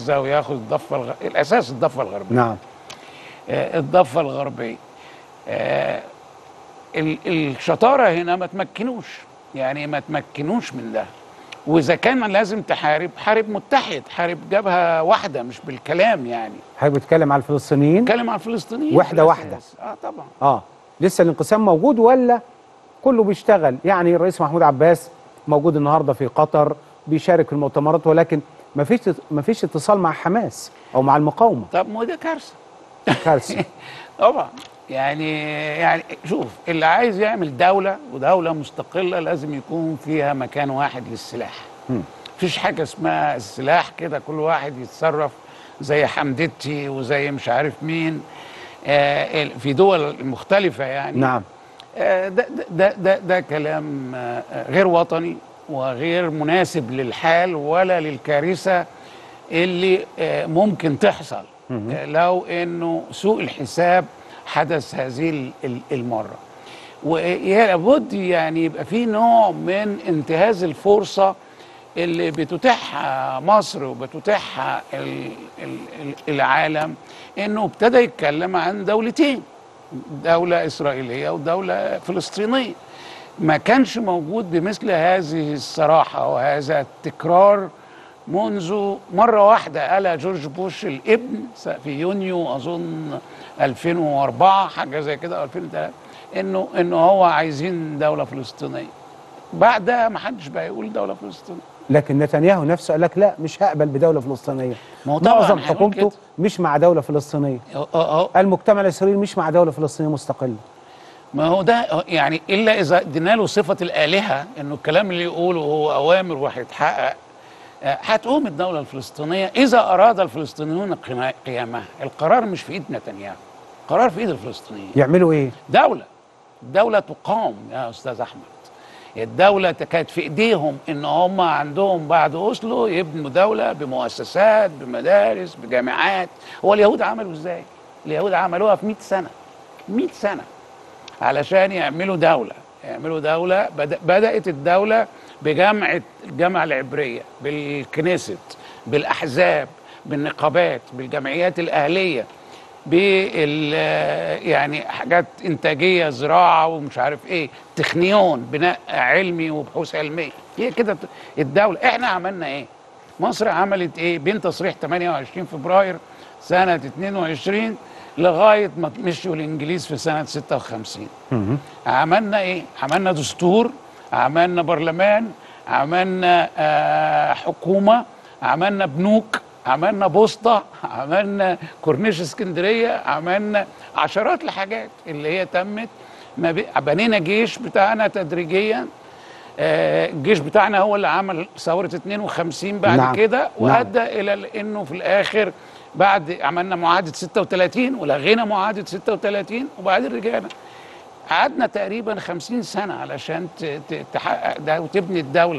وياخد الضفه الغ... الاساس الضفه الغربيه نعم آه، الضفه الغربيه آه، ال- الشطاره هنا ما تمكنوش يعني ما تمكنوش من ده واذا كان لازم تحارب حارب متحد حارب جبهه واحده مش بالكلام يعني حضرتك بتتكلم على الفلسطينيين اتكلم عن الفلسطينيين وحدة في واحدة. الأساس. اه طبعا اه لسه الانقسام موجود ولا كله بيشتغل يعني الرئيس محمود عباس موجود النهارده في قطر بيشارك في المؤتمرات ولكن ما فيش ما فيش اتصال مع حماس او مع المقاومه طب ما هو ده كارثه كارثه طبعا يعني يعني شوف اللي عايز يعمل دوله ودوله مستقله لازم يكون فيها مكان واحد للسلاح مم. مفيش حاجه اسمها السلاح كده كل واحد يتصرف زي حمدتي وزي مش عارف مين آه ال- في دول مختلفه يعني نعم آه، ده ده ده, ده, ده كلام آه، آه، غير وطني وغير مناسب للحال ولا للكارثه اللي آه، ممكن تحصل آه، لو انه سوء الحساب حدث هذه ال- ال- المره ولابد يعني يبقى في نوع من انتهاز الفرصه اللي بتتيحها مصر وبتتيحها ال- ال- ال- العالم انه ابتدى يتكلم عن دولتين دولة إسرائيلية ودولة فلسطينية ما كانش موجود بمثل هذه الصراحة وهذا التكرار منذ مرة واحدة قالها جورج بوش الابن في يونيو أظن 2004 حاجة زي كده أو 2003 إنه إنه هو عايزين دولة فلسطينية بعدها ما حدش بقى يقول دولة فلسطينية لكن نتنياهو نفسه قال لك لا مش هقبل بدوله فلسطينيه ما هو طبعاً معظم هيقول حكومته كده. مش مع دوله فلسطينيه أه أه المجتمع الاسرائيلي مش مع دوله فلسطينيه مستقله ما هو ده يعني الا اذا ادينا له صفه الالهه انه الكلام اللي يقوله هو اوامر وهيتحقق آه، هتقوم الدوله الفلسطينيه اذا اراد الفلسطينيون قنا- قيامها القرار مش في ايد نتنياهو القرار في ايد الفلسطينيين يعملوا ايه دوله دوله تقام يا استاذ احمد الدولة كانت في ايديهم ان هم عندهم بعد اوسلو يبنوا دولة بمؤسسات بمدارس بجامعات هو اليهود عملوا ازاي؟ اليهود عملوها في 100 سنة 100 سنة علشان يعملوا دولة يعملوا دولة بدأ بدأت الدولة بجامعة الجامعة العبرية بالكنيست بالأحزاب بالنقابات بالجمعيات الأهلية بال يعني حاجات إنتاجية زراعة ومش عارف إيه تخنيون بناء علمي وبحوث علمية هي كده الدولة إحنا عملنا إيه؟ مصر عملت إيه؟ بين تصريح 28 فبراير سنة 22 لغاية ما مشوا الإنجليز في سنة 56 عملنا ايه عملنا دستور عملنا برلمان عملنا آه حكومه عملنا بنوك عملنا بوسطه عملنا كورنيش اسكندريه عملنا عشرات الحاجات اللي هي تمت ما بي- بنينا جيش بتاعنا تدريجيا آه، الجيش بتاعنا هو اللي عمل ثوره 52 بعد نعم. كده نعم. وادى الى انه في الاخر بعد عملنا معاهده 36 ولغينا معاهده 36 وبعدين رجعنا قعدنا تقريبا خمسين سنة علشان ت- ت- تحقق ده وتبني الدولة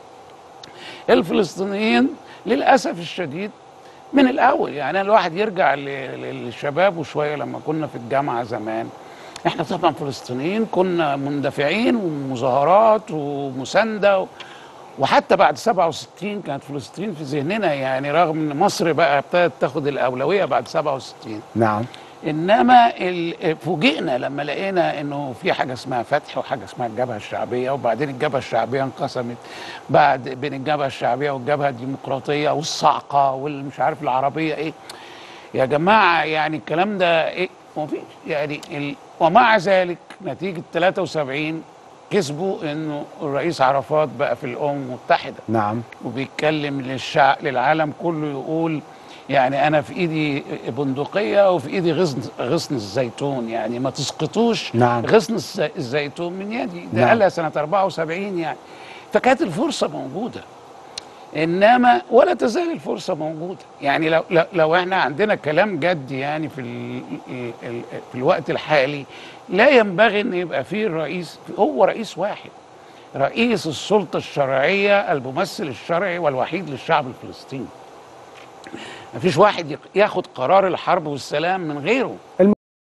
الفلسطينيين للأسف الشديد من الأول يعني الواحد يرجع ل- ل- للشباب وشوية لما كنا في الجامعة زمان احنا طبعا فلسطينيين كنا مندفعين ومظاهرات ومساندة و- وحتى بعد 67 كانت فلسطين في ذهننا يعني رغم ان مصر بقى ابتدت تاخد الاولويه بعد 67 نعم انما ال- فوجئنا لما لقينا انه في حاجه اسمها فتح وحاجه اسمها الجبهه الشعبيه وبعدين الجبهه الشعبيه انقسمت بعد بين الجبهه الشعبيه والجبهه الديمقراطيه والصعقه والمش عارف العربيه ايه يا جماعه يعني الكلام ده ايه مفيش يعني ال... ومع ذلك نتيجه 73 كسبوا انه الرئيس عرفات بقى في الامم المتحده نعم وبيتكلم للشعب للعالم كله يقول يعني انا في ايدي بندقيه وفي ايدي غصن غصن الزيتون يعني ما تسقطوش نعم. غصن الز- الزيتون من يدي ده نعم. قالها سنه 74 يعني فكانت الفرصه موجوده انما ولا تزال الفرصه موجوده يعني لو لو, لو احنا عندنا كلام جد يعني في ال ال ال في الوقت الحالي لا ينبغي ان يبقى فيه الرئيس هو رئيس واحد رئيس السلطه الشرعيه الممثل الشرعي والوحيد للشعب الفلسطيني مفيش واحد يق- ياخد قرار الحرب والسلام من غيره